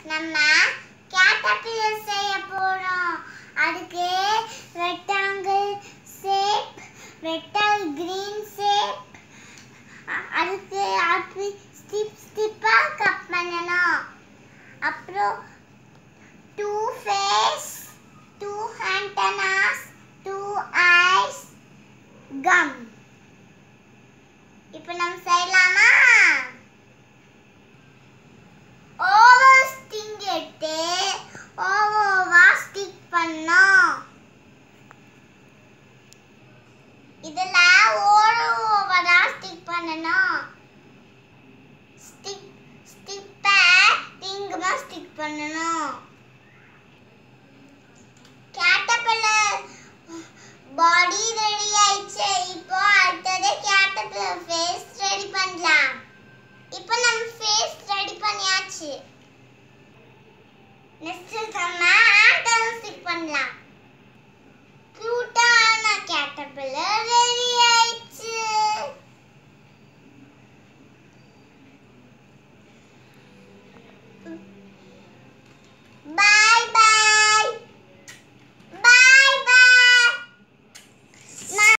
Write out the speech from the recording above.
நம்ம கேட்டர்பில்லர் செய்ய போறோம் அதுக்கு rectangle shape rectangle green shape அதுக்கு அப்படி ஸ்டிப் ஸ்டிப்பா கட் பண்ணணும் அப்புறம் two face two antennas two eyes come இப்போ நம்ம செய்யலாமா ஓவர் ஸ்டிங் எடுத்து ஓவர்வா ஸ்டிக் பண்ணோம் இதுல ஓர ஓவரா ஸ்டிக் பண்ணணும் ஸ்டிக் ஸ்டிப்ப டிங்கமா ஸ்டிக் பண்ணணும் கேட்டபில்லர் பாடி ரெடி ஆயிடுச்சு இப்போ அடுத்தது கேட்டபில்லர் ஃபேஸ் ரெடி பண்ணலாம் இப்போ நம்ம ஃபேஸ் ரெடி பண்ணியாச்சு